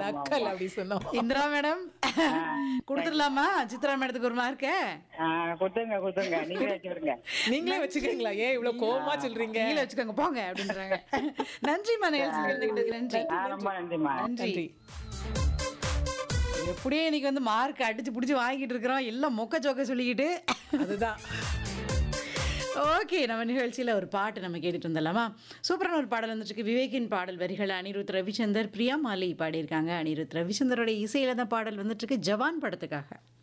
நக்கல் அப்படி சொன்னோம் இந்திரா மேடம் கொடுத்துடலாமா சித்ரா மேடத்துக்கு ஒரு மார்க்க ஆ, கொடுத்துருங்க கொடுத்துருங்க நீங்களே வச்சுருங்க நீங்களே வச்சுக்கிறீங்களா ஏன் இவ்வளவு கோவமா சொல்றீங்க நீங்களே வச்சுக்கோங்க போங்க அப்படின்றாங்க நன்றிம்மா நிகழ்ச்சியில் இருந்துகிட்டதுக்கு நன்றி ஆ, ரொம்ப நன்றிம்மா நன்றி நன்றி எப்படியே இன்னைக்கு வந்து மார்க் அடிச்சு பிடிச்சி வாங்கிட்டு இருக்கிறோம் எல்லாம் மொக்க சொக்க சொல்லிக்கிட்டு அதுதான் ஓகே நம்ம நிகழ்ச்சியில் ஒரு பாட்டு நம்ம கேட்டுட்டு வந்துடலாமா சூப்பரான ஒரு பாடல் வந்துட்டு இருக்கு. விவேக்கின் பாடல் வரிகள் அனிருத் ரவிச்சந்தர் பிரியா மாலி பாடியிருக்காங்க அனிருத் ரவிச்சந்தரோட இசையில தான் பாடல் வந்துட்டு இருக்கு ஜவான் படத்துக்காக